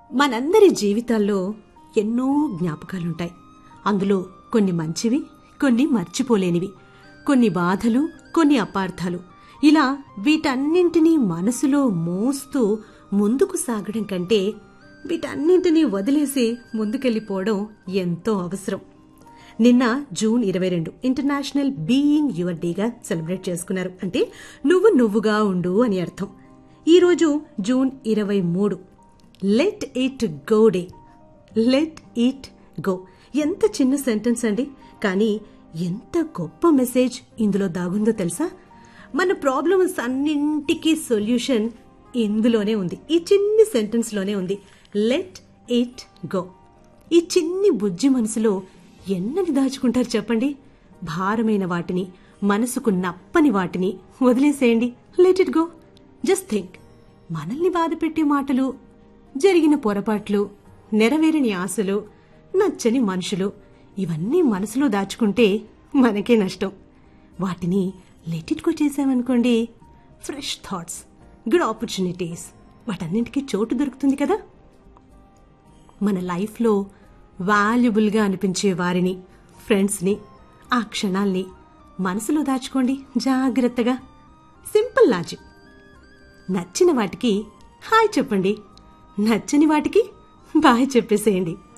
మనందరి జీవితాల్లో ఎన్నో జ్ఞాపకాలుంటాయి అందులో కొన్ని మంచివి కొన్ని మర్చిపోలేనివి కొన్ని బాధలు కొన్ని అపార్థాలు ఇలా వీటన్నింటినీ మనసులో మోస్తూ ముందుకు సాగడం కంటే వీటన్నింటినీ వదిలేసి ముందుకెళ్ళిపోవడం ఎంతో అవసరం నిన్న జూన్ ఇరవై రెండు ఇంటర్నేషనల్ బీయింగ్ యువర్ డేగా సెలబ్రేట్ చేసుకున్నారు అంటే నువ్వు నువ్వుగా ఉండు అని అర్థం ఈరోజు జూన్ ఇరవై మూడు let it go day let it go ఎంత చిన్న సెంటెన్స్ అండి కానీ ఎంత గొప్ప మెసేజ్ ఇందులో దాగుందో తెలుసా మన ప్రాబ్లమ్స్ అన్నింటికీ సొల్యూషన్ ఇందులోనే ఉంది ఈ చిన్ని సెంటెన్స్లోనే ఉంది లెట్ ఇట్ గో ఈ చిన్ని బుజ్జి మనసులో ఎన్నని దాచుకుంటారు చెప్పండి భారమైన వాటిని మనసుకు నప్పని వాటిని వదిలేసేయండి let it go just think మనల్ని బాధపెట్టే మాటలు జరిగిన పొరపాట్లు నెరవేరని ఆశలు నచ్చని మనుషులు ఇవన్నీ మనసులో దాచుకుంటే మనకే నష్టం వాటిని లెట్ ఇట్ గో చేసామనుకోండి ఫ్రెష్ థాట్స్ గుడ్ ఆపర్చునిటీస్ వాటన్నింటికీ చోటు దొరుకుతుంది కదా మన లైఫ్లో వాల్యుబుల్గా అనిపించే వారిని ఫ్రెండ్స్ని ఆ క్షణాల్ని మనసులో దాచుకోండి జాగ్రత్తగా సింపుల్ లాజిక్ నచ్చిన వాటికి హాయ్ చెప్పండి నచ్చని వాటికి బాయ్ చెప్పేసేయండి